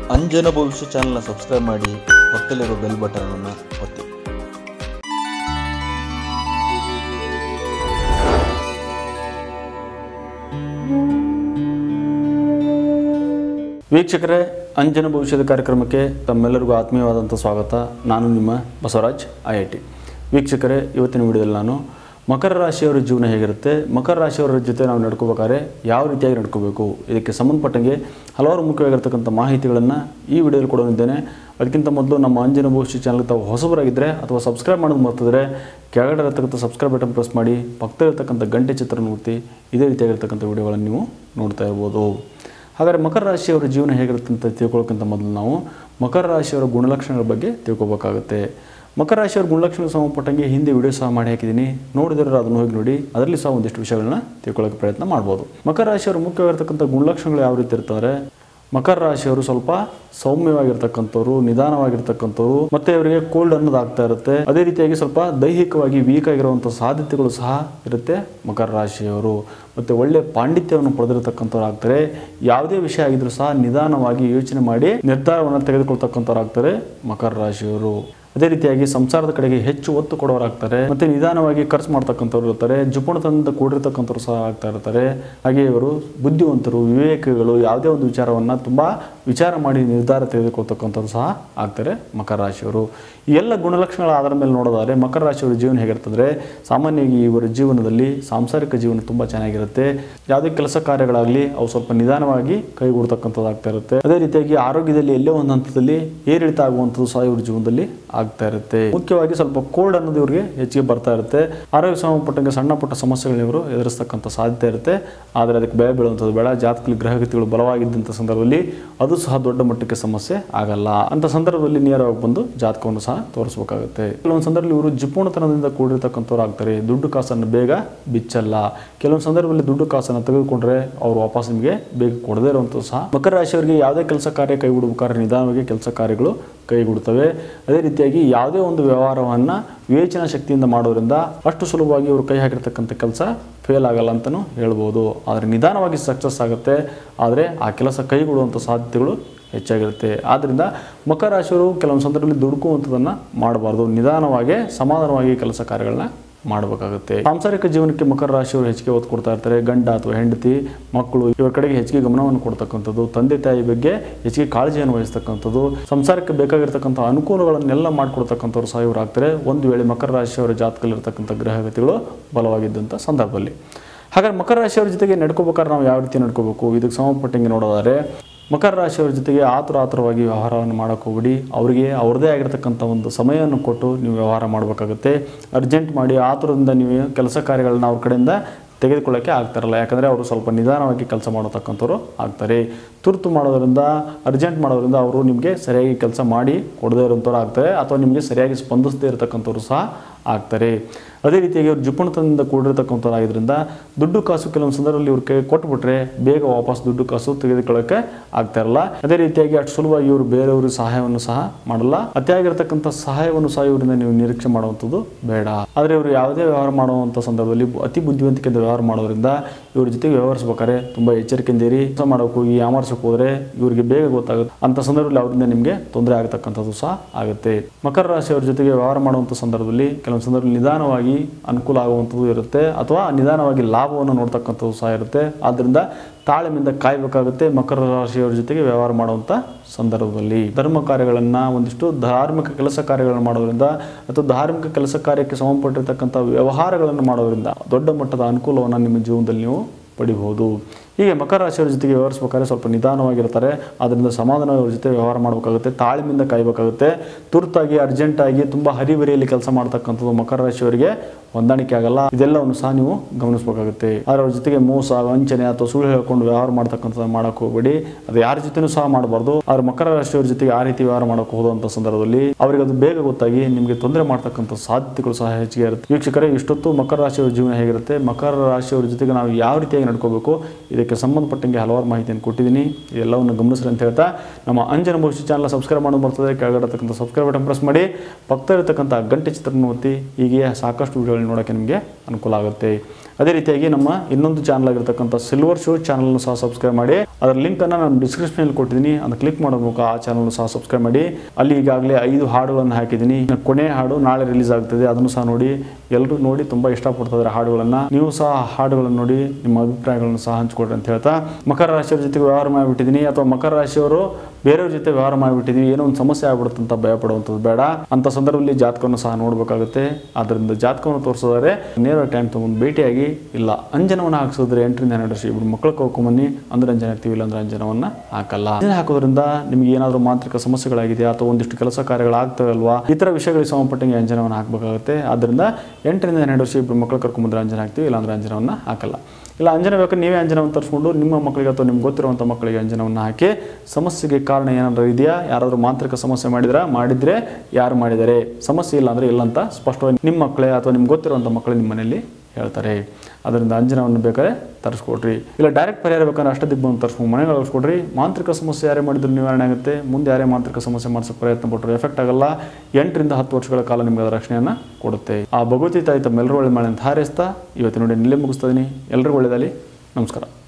ಅಂಜನ ಭವಿಷ್ಯ ಚಾನಲ್ನ ಸಬ್ಸ್ಕ್ರೈಬ್ ಮಾಡಿ ಪಕ್ಕದಲ್ಲಿರೋ ಬೆಲ್ ಬಟನ್ ಅನ್ನು ಒತ್ತಿ ವೀಕ್ಷಕರೇ ಅಂಜನ ಭವಿಷ್ಯದ ಕಾರ್ಯಕ್ರಮಕ್ಕೆ ತಮ್ಮೆಲ್ಲರಿಗೂ ಆತ್ಮೀಯವಾದಂಥ ಸ್ವಾಗತ ನಾನು ನಿಮ್ಮ ಬಸವರಾಜ್ ಐ ಐ ಟಿ ವೀಕ್ಷಕರೇ ಇವತ್ತಿನ ವಿಡಿಯೋದಲ್ಲಿ ನಾನು ಮಕರ ರಾಶಿಯವರ ಜೀವನ ಹೇಗಿರುತ್ತೆ ಮಕರ ರಾಶಿಯವರ ಜೊತೆ ನಾವು ನಡ್ಕೋಬೇಕಾದ್ರೆ ಯಾವ ರೀತಿಯಾಗಿ ನಡ್ಕೋಬೇಕು ಇದಕ್ಕೆ ಸಂಬಂಧಪಟ್ಟಂಗೆ ಹಲವಾರು ಮುಖ್ಯವಾಗಿರ್ತಕ್ಕಂಥ ಮಾಹಿತಿಗಳನ್ನು ಈ ವಿಡಿಯೋದಲ್ಲಿ ಕೊಡೋನಿದ್ದೇನೆ ಅದಕ್ಕಿಂತ ಮೊದಲು ನಮ್ಮ ಅಂಜನ ಭವಿಷ್ಯ ಚಾನಲ್ ತಾವು ಹೊಸಬರಾಗಿದ್ದರೆ ಅಥವಾ ಸಬ್ಸ್ಕ್ರೈಬ್ ಮಾಡೋದು ಮರ್ತಿದ್ರೆ ಕೆಳಗಡೆ ಇರತಕ್ಕಂಥ ಸಬ್ಸ್ಕ್ರೈಬ್ ಬಟನ್ ಪ್ರೆಸ್ ಮಾಡಿ ಪಕ್ಕದಲ್ಲಿರ್ತಕ್ಕಂಥ ಗಂಟೆ ಚಿತ್ರ ನೋಡ್ತಿ ಇದೇ ರೀತಿಯಾಗಿರ್ತಕ್ಕಂಥ ವಿಡಿಯೋಗಳನ್ನು ನೀವು ನೋಡ್ತಾ ಇರ್ಬೋದು ಹಾಗಾದರೆ ಮಕರ ರಾಶಿಯವರ ಜೀವನ ಹೇಗಿರುತ್ತೆ ಅಂತ ತಿಳ್ಕೊಳ್ಳೋಕ್ಕಿಂತ ಮೊದಲು ನಾವು ಮಕರ ರಾಶಿಯವರ ಗುಣಲಕ್ಷಣಗಳ ಬಗ್ಗೆ ತಿಳ್ಕೊಬೇಕಾಗುತ್ತೆ ಮಕರ ರಾಶಿಯವರ ಗುಣಲಕ್ಷಣಕ್ಕೆ ಸಂಬಂಧಪಟ್ಟಂಗೆ ಹಿಂದೆ ವಿಡಿಯೋ ಸಹ ಮಾಡಿ ಹಾಕಿದ್ದೀನಿ ನೋಡಿದರೆ ಅದನ್ನು ಹೋಗಿ ನೋಡಿ ಅದರಲ್ಲಿ ಸಹ ಒಂದಿಷ್ಟು ವಿಷಯಗಳನ್ನ ತಿಳ್ಕೊಳ್ಳೋಕೆ ಪ್ರಯತ್ನ ಮಾಡ್ಬೋದು ಮಕರ ರಾಶಿಯವರ ಮುಖ್ಯವಾಗಿರ್ತಕ್ಕಂಥ ಗುಣಲಕ್ಷಣಗಳು ಯಾವ ರೀತಿ ಇರ್ತಂದರೆ ಮಕರ ರಾಶಿಯವರು ಸ್ವಲ್ಪ ಸೌಮ್ಯವಾಗಿರ್ತಕ್ಕಂಥವ್ರು ನಿಧಾನವಾಗಿರ್ತಕ್ಕಂಥವ್ರು ಮತ್ತೆ ಅವರಿಗೆ ಕೋಲ್ಡ್ ಅನ್ನೋದು ಆಗ್ತಾ ಇರುತ್ತೆ ಅದೇ ರೀತಿಯಾಗಿ ಸ್ವಲ್ಪ ದೈಹಿಕವಾಗಿ ವೀಕ್ ಆಗಿರುವಂಥ ಸಾಧ್ಯತೆಗಳು ಸಹ ಇರುತ್ತೆ ಮಕರ ರಾಶಿಯವರು ಮತ್ತೆ ಒಳ್ಳೆ ಪಾಂಡಿತ್ಯವನ್ನು ಪಡೆದಿರತಕ್ಕಂಥವ್ರು ಆಗ್ತಾರೆ ಯಾವುದೇ ವಿಷಯ ಆಗಿದ್ರು ಸಹ ನಿಧಾನವಾಗಿ ಯೋಚನೆ ಮಾಡಿ ನಿರ್ಧಾರವನ್ನು ತೆಗೆದುಕೊಳ್ತಕ್ಕಂಥವ್ರು ಆಗ್ತಾರೆ ಮಕರ ರಾಶಿಯವರು ಅದೇ ರೀತಿಯಾಗಿ ಸಂಸಾರದ ಕಡೆಗೆ ಹೆಚ್ಚು ಒತ್ತು ಕೊಡೋರಾಗ್ತಾರೆ ಮತ್ತೆ ನಿಧಾನವಾಗಿ ಖರ್ಚು ಮಾಡ್ತಕ್ಕಂಥವ್ರು ಇರ್ತಾರೆ ಜುಪಣತನದಿಂದ ಕೂಡಿರ್ತಕ್ಕಂಥವ್ರು ಸಹ ಆಗ್ತಾ ಇರ್ತಾರೆ ಹಾಗೆ ಇವರು ಬುದ್ಧಿವಂತರು ವಿವೇಕಿಗಳು ಯಾವುದೇ ಒಂದು ವಿಚಾರವನ್ನು ತುಂಬ ವಿಚಾರ ಮಾಡಿ ನಿರ್ಧಾರ ತೆಗೆದುಕೊಳ್ತಕ್ಕಂಥವ್ರು ಸಹ ಆಗ್ತಾರೆ ಮಕರ ರಾಶಿಯವರು ಈ ಎಲ್ಲ ಗುಣಲಕ್ಷಣಗಳ ಆಧಾರದ ಮೇಲೆ ನೋಡೋದಾದ್ರೆ ಮಕರ ರಾಶಿಯವರ ಜೀವನ ಹೇಗಿರ್ತಂದ್ರೆ ಸಾಮಾನ್ಯವಾಗಿ ಇವರ ಜೀವನದಲ್ಲಿ ಸಾಂಸಾರಿಕ ಜೀವನ ತುಂಬ ಚೆನ್ನಾಗಿರುತ್ತೆ ಯಾವುದೇ ಕೆಲಸ ಕಾರ್ಯಗಳಾಗಲಿ ಅವು ಸ್ವಲ್ಪ ನಿಧಾನವಾಗಿ ಕೈಗೂಡ್ತಕ್ಕಂಥದ್ದು ಆಗ್ತಾ ಇರುತ್ತೆ ಅದೇ ರೀತಿಯಾಗಿ ಆರೋಗ್ಯದಲ್ಲಿ ಎಲ್ಲೇ ಒಂದು ಹಂತದಲ್ಲಿ ಏರಿಳಿತ ಆಗುವಂಥದ್ದು ಸಹ ಇವ್ರ ಜೀವನದಲ್ಲಿ ಆಗ್ತಾ ಇರುತ್ತೆ ಮುಖ್ಯವಾಗಿ ಸ್ವಲ್ಪ ಕೋಲ್ಡ್ ಅನ್ನೋದು ಇವ್ರಿಗೆ ಹೆಚ್ಚಿಗೆ ಬರ್ತಾ ಇರುತ್ತೆ ಆರೋಗ್ಯ ಸಂಬಂಧಪಟ್ಟಂಗೆ ಸಣ್ಣ ಪುಟ್ಟ ಸಮಸ್ಯೆಗಳನ್ನ ಇವರು ಎದುರಿಸ್ತಕ್ಕಂಥ ಸಾಧ್ಯತೆ ಇರುತ್ತೆ ಆದರೆ ಅದಕ್ಕೆ ಬೆಳೆ ಬೀಳುವಂಥದ್ದು ಬೇಡ ಜಾತಕದಲ್ಲಿ ಗ್ರಹಗತಿಗಳು ಬಲವಾಗಿದ್ದಂಥ ಸಂದರ್ಭದಲ್ಲಿ ಅದು ಸಹ ದೊಡ್ಡ ಮಟ್ಟಕ್ಕೆ ಸಮಸ್ಯೆ ಆಗಲ್ಲ ಅಂತ ಸಂದರ್ಭದಲ್ಲಿ ನೇರವಾಗಿ ಬಂದು ಜಾತಕವನ್ನು ಸಹ ತೋರಿಸಬೇಕಾಗುತ್ತೆ ಕೆಲವೊಂದು ಸಂದರ್ಭದಲ್ಲಿ ಇವರು ಜಿಪುಣತನದಿಂದ ಕೂಡಿರ್ತಕ್ಕಂಥವ್ರು ಆಗ್ತಾರೆ ದುಡ್ಡು ಕಾಸನ್ನು ಬೇಗ ಬಿಚ್ಚಲ್ಲ ಕೆಲವೊಂದು ಸಂದರ್ಭದಲ್ಲಿ ದುಡ್ಡು ಕಾಸನ್ನು ತೆಗೆದುಕೊಂಡ್ರೆ ಅವರು ವಾಪಸ್ ನಿಮಗೆ ಬೇಗ ಕೊಡದೇ ಇರುವಂಥದ್ದು ಸಹ ಮಕರ ರಾಶಿಯವರಿಗೆ ಯಾವುದೇ ಕೆಲಸ ಕಾರ್ಯ ಕೈಗೂಡಬೇಕಾದ್ರೆ ನಿಧಾನವಾಗಿ ಕೆಲಸ ಕಾರ್ಯಗಳು ಕೈಗೂಡುತ್ತವೆ ಅದೇ ರೀತಿಯಾಗಿ ಯಾವುದೇ ಒಂದು ವ್ಯವಹಾರವನ್ನು ವಿವೇಚನಾ ಶಕ್ತಿಯಿಂದ ಮಾಡೋದ್ರಿಂದ ಅಷ್ಟು ಸುಲಭವಾಗಿ ಇವರು ಕೈ ಹಾಕಿರ್ತಕ್ಕಂಥ ಕೆಲಸ ಫೇಲ್ ಆಗಲ್ಲ ಅಂತಲೂ ಹೇಳ್ಬೋದು ಆದರೆ ನಿಧಾನವಾಗಿ ಸಕ್ಸಸ್ ಆಗುತ್ತೆ ಆದರೆ ಆ ಕೆಲಸ ಕೈಗೂಡುವಂಥ ಸಾಧ್ಯತೆಗಳು ಹೆಚ್ಚಾಗಿರುತ್ತೆ ಆದ್ದರಿಂದ ಮಕರ ರಾಶಿಯವರು ಕೆಲವೊಂದು ಸಂದರ್ಭದಲ್ಲಿ ದುಡುಕುವಂಥದ್ದನ್ನು ಮಾಡಬಾರ್ದು ನಿಧಾನವಾಗಿ ಸಮಾಧಾನವಾಗಿ ಕೆಲಸ ಕಾರ್ಯಗಳನ್ನ ಮಾಡಬೇಕಾಗುತ್ತೆ ಸಾಂಸಾರಿಕ ಜೀವನಕ್ಕೆ ಮಕರ ರಾಶಿಯವರು ಹೆಚ್ಚಿಗೆ ಒತ್ತು ಕೊಡ್ತಾ ಇರ್ತಾರೆ ಗಂಡ ಅಥವಾ ಹೆಂಡತಿ ಮಕ್ಕಳು ಇವರ ಕಡೆಗೆ ಹೆಚ್ಚಿಗೆ ಗಮನವನ್ನು ಕೊಡ್ತಕ್ಕಂಥದ್ದು ತಂದೆ ತಾಯಿ ಬಗ್ಗೆ ಹೆಚ್ಚಿಗೆ ಕಾಳಜಿಯನ್ನು ವಹಿಸ್ತಕ್ಕಂಥದ್ದು ಸಂಸಾರಕ್ಕೆ ಬೇಕಾಗಿರ್ತಕ್ಕಂಥ ಅನುಕೂಲಗಳನ್ನೆಲ್ಲ ಮಾಡಿಕೊಡ್ತಕ್ಕಂಥವ್ರು ಸಹ ಇವರು ಆಗ್ತಾರೆ ಒಂದು ವೇಳೆ ಮಕರ ರಾಶಿಯವರ ಜಾತಕದಲ್ಲಿರ್ತಕ್ಕಂಥ ಗ್ರಹಗತಿಗಳು ಬಲವಾಗಿದ್ದಂಥ ಸಂದರ್ಭದಲ್ಲಿ ಹಾಗಾದ್ರೆ ಮಕರ ರಾಶಿಯವರ ಜೊತೆಗೆ ನಡ್ಕೋಬೇಕಾದ್ರೆ ನಾವು ಯಾವ ರೀತಿ ನಡ್ಕೋಬೇಕು ಇದಕ್ಕೆ ಸಂಬಂಧಪಟ್ಟಂಗೆ ನೋಡೋದಾದ್ರೆ ಮಕರ ರಾಶಿಯವರ ಜೊತೆಗೆ ಆತುರ ಆತುರವಾಗಿ ವ್ಯವಹಾರವನ್ನು ಮಾಡೋಕೆ ಹೋಗ್ಬಿಡಿ ಅವರಿಗೆ ಅವ್ರದ್ದೇ ಆಗಿರ್ತಕ್ಕಂಥ ಒಂದು ಸಮಯವನ್ನು ಕೊಟ್ಟು ನೀವು ವ್ಯವಹಾರ ಮಾಡಬೇಕಾಗುತ್ತೆ ಅರ್ಜೆಂಟ್ ಮಾಡಿ ಆತುರದಿಂದ ನೀವು ಕೆಲಸ ಕಾರ್ಯಗಳನ್ನ ಅವ್ರ ಕಡೆಯಿಂದ ತೆಗೆದುಕೊಳ್ಳೋಕ್ಕೆ ಆಗ್ತಾರಲ್ಲ ಯಾಕಂದರೆ ಅವರು ಸ್ವಲ್ಪ ನಿಧಾನವಾಗಿ ಕೆಲಸ ಮಾಡತಕ್ಕಂಥವ್ರು ಆಗ್ತಾರೆ ತುರ್ತು ಮಾಡೋದ್ರಿಂದ ಅರ್ಜೆಂಟ್ ಮಾಡೋದ್ರಿಂದ ಅವರು ನಿಮಗೆ ಸರಿಯಾಗಿ ಕೆಲಸ ಮಾಡಿ ಕೊಡದೇ ಇರೋಂಥವ್ರು ಆಗ್ತಾರೆ ಅಥವಾ ನಿಮಗೆ ಸರಿಯಾಗಿ ಸ್ಪಂದಿಸದೇ ಇರತಕ್ಕಂಥವ್ರು ಸಹ ಆಗ್ತಾರೆ ಅದೇ ರೀತಿಯಾಗಿ ಅವ್ರು ಜುಪುಣತನದಿಂದ ಕೂಡಿರ್ತಕ್ಕಂಥವ್ರು ಆಗಿದ್ದರಿಂದ ದುಡ್ಡು ಕಾಸು ಕೆಲವೊಂದು ಸಂದರ್ಭದಲ್ಲಿ ಇವ್ರ ಕೈ ಕೊಟ್ಬಿಟ್ರೆ ಬೇಗ ವಾಪಸ್ ದುಡ್ಡು ಕಾಸು ತೆಗೆದುಕೊಳ್ಳೋಕೆ ಆಗ್ತಾ ಇರಲ್ಲ ಅದೇ ರೀತಿಯಾಗಿ ಅಷ್ಟು ಸುಲಭವಾಗಿ ಇವರು ಬೇರೆಯವ್ರಿಗೆ ಸಹಾಯವನ್ನು ಸಹ ಮಾಡಲ್ಲ ಅತಿಯಾಗಿರ್ತಕ್ಕಂಥ ಸಹಾಯವನ್ನು ಸಹ ಇವರಿಂದ ನೀವು ನಿರೀಕ್ಷೆ ಮಾಡುವಂಥದ್ದು ಬೇಡ ಆದರೆ ಇವರು ಯಾವುದೇ ವ್ಯವಹಾರ ಮಾಡುವಂಥ ಸಂದರ್ಭದಲ್ಲಿ ಅತಿ ಬುದ್ಧಿವಂತಿಕೆಯಿಂದ ವ್ಯವಹಾರ ಮಾಡೋದ್ರಿಂದ ಇವ್ರ ಜೊತೆಗೆ ವ್ಯವಹರಿಸ್ಬೇಕಾದ್ರೆ ತುಂಬ ಎಚ್ಚರಿಕೆಯಿಂದ ಇರಿ ಕೆಲಸ ಮಾಡೋಕೆ ಹೋಗಿ ಯಾಮಾರ್ಸಕ್ಕೆ ಹೋದರೆ ಇವರಿಗೆ ಬೇಗ ಗೊತ್ತಾಗುತ್ತೆ ಅಂತ ಸಂದರ್ಭದಲ್ಲಿ ಅವರಿಂದ ನಿಮಗೆ ತೊಂದರೆ ಆಗತಕ್ಕಂಥದ್ದು ಸಹ ಆಗುತ್ತೆ ಮಕರ ರಾಶಿಯವರ ಜೊತೆಗೆ ವ್ಯವಹಾರ ಮಾಡುವಂಥ ಸಂದರ್ಭದಲ್ಲಿ ಕೆಲವೊಂದು ಸಂದರ್ಭದಲ್ಲಿ ನಿಧಾನವಾಗಿ ಅನುಕೂಲ ಆಗುವಂಥದ್ದು ಇರುತ್ತೆ ಅಥವಾ ನಿಧಾನವಾಗಿ ಲಾಭವನ್ನು ನೋಡ್ತಕ್ಕಂಥದ್ದು ಸಹ ಇರುತ್ತೆ ಆದ್ದರಿಂದ ತಾಳ್ಮೆಯಿಂದ ಕಾಯಬೇಕಾಗುತ್ತೆ ಮಕರ ರಾಶಿಯವರ ಜೊತೆಗೆ ವ್ಯವಹಾರ ಮಾಡುವಂಥ ಸಂದರ್ಭದಲ್ಲಿ ಧರ್ಮ ಕಾರ್ಯಗಳನ್ನು ಒಂದಿಷ್ಟು ಧಾರ್ಮಿಕ ಕೆಲಸ ಕಾರ್ಯಗಳನ್ನು ಮಾಡೋದ್ರಿಂದ ಅಥವಾ ಧಾರ್ಮಿಕ ಕೆಲಸ ಕಾರ್ಯಕ್ಕೆ ಸಂಬಂಧಪಟ್ಟಿರ್ತಕ್ಕಂಥ ವ್ಯವಹಾರಗಳನ್ನು ಮಾಡೋದ್ರಿಂದ ದೊಡ್ಡ ಮಟ್ಟದ ಅನುಕೂಲವನ್ನು ನಿಮ್ಮ ಜೀವನದಲ್ಲಿ ನೀವು ಪಡಿಬಹುದು ಹೀಗೆ ಮಕರ ರಾಶಿಯವರ ಜೊತೆಗೆ ವ್ಯವಹರಿಸಬೇಕಾದ್ರೆ ಸ್ವಲ್ಪ ನಿಧಾನವಾಗಿರ್ತಾರೆ ಅದರಿಂದ ಸಮಾಧಾನವರ ಜೊತೆ ವ್ಯವಹಾರ ಮಾಡಬೇಕಾಗುತ್ತೆ ತಾಳ್ಮೆಯಿಂದ ಕಾಯಬೇಕಾಗುತ್ತೆ ತುರ್ತಾಗಿ ಅರ್ಜೆಂಟಾಗಿ ತುಂಬ ಹರಿಬರಿಯಲ್ಲಿ ಕೆಲಸ ಮಾಡ್ತಕ್ಕಂಥದ್ದು ಮಕರ ರಾಶಿಯವರಿಗೆ ಹೊಂದಾಣಿಕೆ ಆಗಲ್ಲ ಇದೆಲ್ಲವನ್ನು ಸಹ ನೀವು ಗಮನಿಸಬೇಕಾಗುತ್ತೆ ಆದರೆ ಅವ್ರ ಜೊತೆಗೆ ಮೋಸ ವಂಚನೆ ಅಥವಾ ಸುಳ್ಳು ಹೇಳ್ಕೊಂಡು ವ್ಯವಹಾರ ಮಾಡ್ತಕ್ಕಂಥದ್ದು ಮಾಡೋಕೆ ಹೋಗಬೇಡಿ ಅದು ಯಾರ ಜೊತೆನೂ ಸಹ ಮಾಡಬಾರ್ದು ಆದ್ರೆ ಮಕರ ರಾಶಿಯವರ ಜೊತೆಗೆ ಆ ರೀತಿ ವ್ಯವಹಾರ ಮಾಡೋಕೆ ಹೋದಂಥ ಸಂದರ್ಭದಲ್ಲಿ ಅವರಿಗೆ ಅದು ಬೇಗ ಗೊತ್ತಾಗಿ ನಿಮಗೆ ತೊಂದರೆ ಮಾಡ್ತಕ್ಕಂಥ ಸಾಧ್ಯತೆಗಳು ಸಹ ಹೆಚ್ಚಿಗೆ ಇರುತ್ತೆ ವೀಕ್ಷಕರೇ ಇಷ್ಟೊತ್ತು ಮಕರ ರಾಶಿಯವರ ಜೀವನ ಹೇಗಿರುತ್ತೆ ಮಕರ ರಾಶಿಯವರ ಜೊತೆಗೆ ನಾವು ಯಾವ ರೀತಿಯಾಗಿ ನಡ್ಕೋಬೇಕು ಇದಕ್ಕೆ ಸಂಬಂಧಪಟ್ಟಂಗೆ ಹಲವಾರು ಮಾಹಿತಿಯನ್ನು ಕೊಟ್ಟಿದ್ದೀನಿ ಎಲ್ಲವನ್ನು ಗಮನಿಸ್ರಿ ಅಂತ ಹೇಳ್ತಾ ನಮ್ಮ ಅಂಜನ ಭವಿಷ್ಯ ಚಾನಲ್ ಸಬ್ಸ್ಕ್ರೈಬ್ ಮಾಡೋದು ಬರ್ತದೆ ಕೆಳಗಡೆ ಸಬ್ಸ್ಕ್ರೈಬ್ ಬಟನ್ ಪ್ರೆಸ್ ಮಾಡಿ ಪಕ್ಕದಲ್ಲಿರ್ತಕ್ಕಂಥ ಗಂಟೆ ಚಿತ್ರನ ಒತ್ತಿ ಹೀಗೆ ಸಾಕಷ್ಟು ವಿಡಿಯೋಗಳನ್ನ ನೋಡೋಕ್ಕೆ ನಿಮಗೆ ಅನುಕೂಲ ಆಗುತ್ತೆ ಅದೇ ರೀತಿಯಾಗಿ ನಮ್ಮ ಇನ್ನೊಂದು ಚಾನಲ್ ಆಗಿರ್ತಕ್ಕಂಥ ಸಿಲ್ವರ್ ಶೋ ಚಾನಲ್ನು ಸಹ ಸಬ್ಸ್ಕ್ರೈಬ್ ಮಾಡಿ ಅದರ ಲಿಂಕನ್ನು ನಾನು ಡಿಸ್ಕ್ರಿಪ್ಷನಲ್ಲಿ ಕೊಟ್ಟಿದ್ದೀನಿ ಅದನ್ನು ಕ್ಲಿಕ್ ಮಾಡೋ ಮೂಲಕ ಆ ಚಾನಲ್ನು ಸಹ ಸಬ್ಸ್ಕ್ರೈಬ್ ಮಾಡಿ ಅಲ್ಲಿ ಈಗಾಗಲೇ ಐದು ಹಾಡುಗಳನ್ನು ಹಾಕಿದ್ದೀನಿ ಇನ್ನು ಕೊನೆ ಹಾಡು ನಾಳೆ ರಿಲೀಸ್ ಆಗ್ತದೆ ಅದನ್ನು ಸಹ ನೋಡಿ ಎಲ್ಲರೂ ನೋಡಿ ತುಂಬ ಇಷ್ಟಪಡ್ತಿದ್ದಾರೆ ಹಾಡುಗಳನ್ನು ನೀವು ಸಹ ಆ ಹಾಡುಗಳನ್ನು ನೋಡಿ ನಿಮ್ಮ ಅಭಿಪ್ರಾಯಗಳನ್ನು ಸಹ ಹಂಚ್ಕೊಡ್ರಿ ಅಂತ ಹೇಳ್ತಾ ಮಕರ ರಾಶಿಯವರ ಜೊತೆಗೆ ವ್ಯವಹಾರ ಮಾಡಿಬಿಟ್ಟಿದ್ದೀನಿ ಅಥವಾ ಮಕರ ರಾಶಿಯವರು ಬೇರೆಯವ್ರ ಜೊತೆ ವ್ಯವಹಾರ ಮಾಡಿಬಿಟ್ಟಿದ್ದೀವಿ ಏನೋ ಒಂದು ಸಮಸ್ಯೆ ಆಗ್ಬಿಡುತ್ತೆ ಅಂತ ಭಯ ಪಡುವಂಥದ್ದು ಬೇಡ ಅಂತ ಸಂದರ್ಭದಲ್ಲಿ ಜಾತಕವನ್ನು ಸಹ ನೋಡಬೇಕಾಗುತ್ತೆ ಆದ್ದರಿಂದ ಜಾತಕವನ್ನು ತೋರಿಸೋದಾದ್ರೆ ನೇರ ಟೈಮ್ ತೊಗೊಂಡು ಭೇಟಿಯಾಗಿ ಇಲ್ಲ ಅಂಜನವನ್ನು ಹಾಕಿಸಿದ್ರೆ ಎಂಟರಿಂದ ಹನ್ನೆರಡು ವರ್ಷ ಇಬ್ಬರು ಮಕ್ಕಳು ಕರ್ಕೊಂಬನ್ನಿ ಅಂದ್ರೆ ಅಂಜನ ಹಾಕ್ತೀವಿ ಇಲ್ಲ ಅಂದ್ರೆ ಅಂಜನವನ್ನು ಹಾಕಲ್ಲ ಅಂಜನ ಹಾಕೋದ್ರಿಂದ ನಿಮ್ಗೆ ಏನಾದರೂ ಮಾಂತ್ರಿಕ ಸಮಸ್ಯೆಗಳಾಗಿದೆಯಾ ಅಥವಾ ಒಂದಿಷ್ಟು ಕೆಲಸ ಕಾರ್ಯಗಳಾಗ್ತವಲ್ವಾ ಈ ಥರ ವಿಷಯಗಳಿಗೆ ಸಂಬಂಧಪಟ್ಟಂಗೆ ಅಂಜನವನ್ನು ಹಾಕಬೇಕಾಗುತ್ತೆ ಆದ್ದರಿಂದ ಎಂಟರಿಂದ ಹನ್ನೆರಡು ವರ್ಷ ಇಬ್ಬರು ಮಕ್ಕಳು ಕರ್ಕೊಂಬಂದ್ರೆ ಅಂಜನ ಹಾಕ್ತೀವಿ ಇಲ್ಲಾಂದ್ರೆ ಅಂಜನವನ್ನು ಹಾಕಲ್ಲ ಇಲ್ಲ ಅಂಜನ ಬೇಕಾದ್ರೆ ನೀವೇ ಅಂಜನವನ್ನು ತರಿಸ್ಕೊಂಡು ನಿಮ್ಮ ಮಕ್ಕಳಿಗೆ ಅಥವಾ ನಿಮ್ಗೆ ಗೊತ್ತಿರುವಂಥ ಮಕ್ಕಳಿಗೆ ಅಂಜನವನ್ನು ಹಾಕಿ ಸಮಸ್ಯೆಗೆ ಕಾರಣ ಏನಾದರೂ ಇದೆಯಾ ಯಾರಾದರೂ ಮಾಂತ್ರಿಕ ಸಮಸ್ಯೆ ಮಾಡಿದ್ರಾ ಮಾಡಿದರೆ ಯಾರು ಮಾಡಿದ್ದಾರೆ ಸಮಸ್ಯೆ ಇಲ್ಲ ಅಂದರೆ ಇಲ್ಲ ಅಂತ ಸ್ಪಷ್ಟವಾಗಿ ನಿಮ್ಮ ಮಕ್ಕಳೇ ಅಥವಾ ನಿಮ್ಗೆ ಗೊತ್ತಿರುವಂಥ ಮಕ್ಕಳೇ ನಿಮ್ಮ ಮನೆಯಲ್ಲಿ ಹೇಳ್ತಾರೆ ಅದರಿಂದ ಅಂಜನವನ್ನು ಬೇಕಾದ್ರೆ ತರಿಸ್ಕೊಡ್ರಿ ಇಲ್ಲ ಡೈರೆಕ್ಟ್ ಪರಿಹಾರ ಬೇಕಾದ್ರೆ ಅಷ್ಟದಿಬ್ಬನ್ನು ತರಿಸ್ಕೊಂಡು ಮನೆಗೆ ಅಳಿಸ್ಕೊಡ್ರಿ ಮಾಂತ್ರಿಕ ಸಮಸ್ಯೆ ಯಾರೇ ಮಾಡಿದ್ರು ನಿವಾರಣೆ ಆಗುತ್ತೆ ಮುಂದೆ ಯಾರೇ ಮಾಂತ್ರಿಕ ಸಮಸ್ಯೆ ಮಾಡಿಸೋಕೆ ಪ್ರಯತ್ನ ಪಟ್ಟರು ಎಫೆಕ್ಟ್ ಆಗಲ್ಲ ಎಂಟರಿಂದ ಹತ್ತು ವರ್ಷಗಳ ಕಾಲ ನಿಮಗೆ ಅದರ ರಕ್ಷಣೆಯನ್ನು ಕೊಡುತ್ತೆ ಆ ಭಗವತಿ ತಾಯಿ ತಮ್ಮೆಲ್ಲರೂ ಒಳ್ಳೆ ಮಾಡಿ ಅಂತ ಹಾರೈಸ್ತಾ ಇವತ್ತು ನೋಡಿ ನಿಲ್ಲೇ ಮುಗಿಸ್ತಾ ಇದೀನಿ ಎಲ್ರಿಗೂ ಒಳ್ಳೆಯದಾಗಲಿ ನಮಸ್ಕಾರ